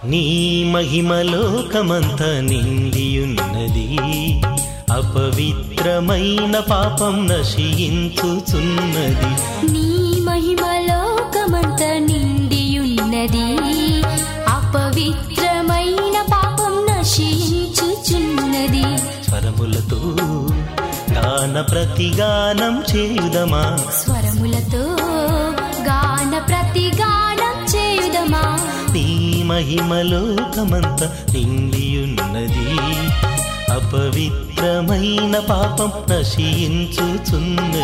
నీ మహిమలోకమంత నిండియున్నది అపవిత్రమైన పాపం నశించుచున్నది నీ మహిమలోకమంత నిండియున్నది అపవిత్రమైన పాపం నశించుచున్నది స్వరములతో గాన ప్రతిగానం చేయుదమా స్వరములతో గాన ప్రతిగానం చేయుదమా నీ మహిమలోకమంత నిండియున్నది అపవిత్రమైన పాపం నశించుచున్నది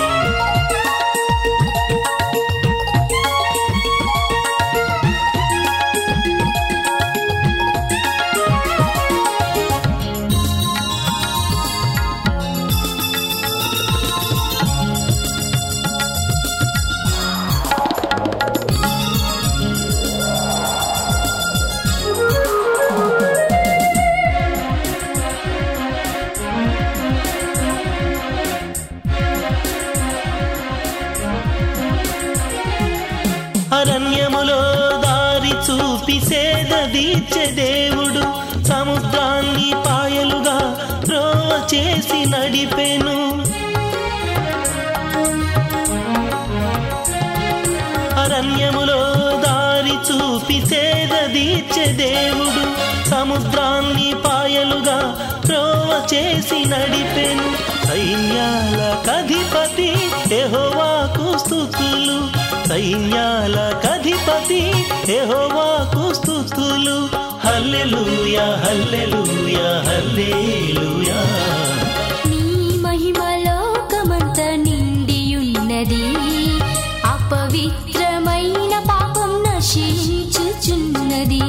అరణ్యములో దారి చూపి సేద దీర్చే దేవుడు సముద్రాన్ని పాయలుగా రోవ చేసి నడిపెను అరణ్యములో దారి చూపి సేద దీర్చే దేవుడు సముద్రాన్ని పాయలుగా రోవ చేసి నడిపెను సైన్యాల కధిపతి యెహోవాకు స్తుతులు సైన్యాల కధిపతి యెహోవాకు స్తుతులు హల్లెలూయా హల్లెలూయా హల్లెలూయా నీ మహిమలోకమంత నిండియున్నది అపవిత్రమైన పాపం నశించుచున్నది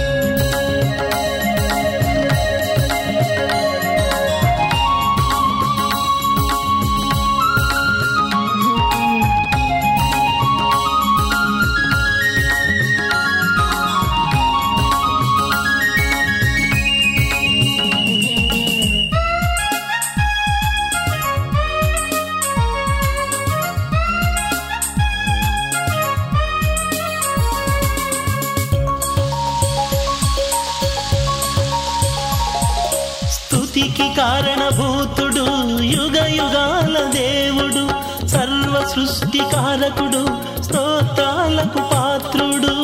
స్తుతికి కారణభూతుడు యుగ యుగాల దేవుడు సర్వ సృష్టికారకుడు స్తోత్రాలకు పాత్రుడు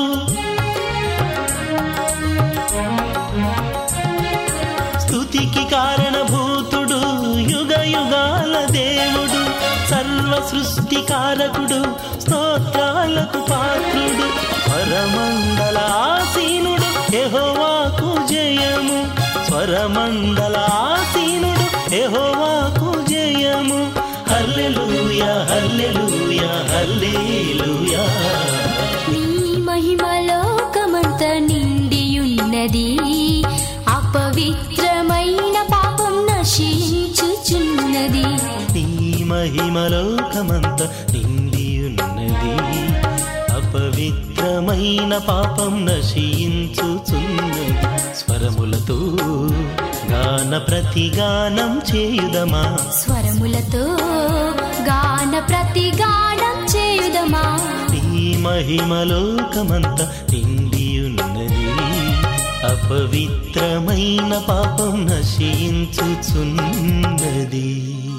స్తుతికి కారణభూతుడు యుగ యుగాల దేవుడు సర్వ సృష్టికారకుడు స్తోత్రాలకు పాత్రుడు స్వరమండలాసీనుడు యెహోవాకు జయము స్వరమండలాసీనుడు యెహోవాకు జయము హల్లెలూయా హల్లెలూయా హల్లెలూయా నీ మహిమలోకమంత నిండియున్నది అపవిత్రమైన పాపం నశించుచున్నది నీ మహిమలోకమంత నిండియున్నది అపవిత్రమైన పాపం నశించుచున్నది స్వరములతో గాన ప్రతిగానం చేయుదమా స్వరములతో గాన ప్రతిగానం చేయుదమా నీ మహిమలోకమంత నిండియున్నది అపవిత్రమైన పాపం నశించుచున్నది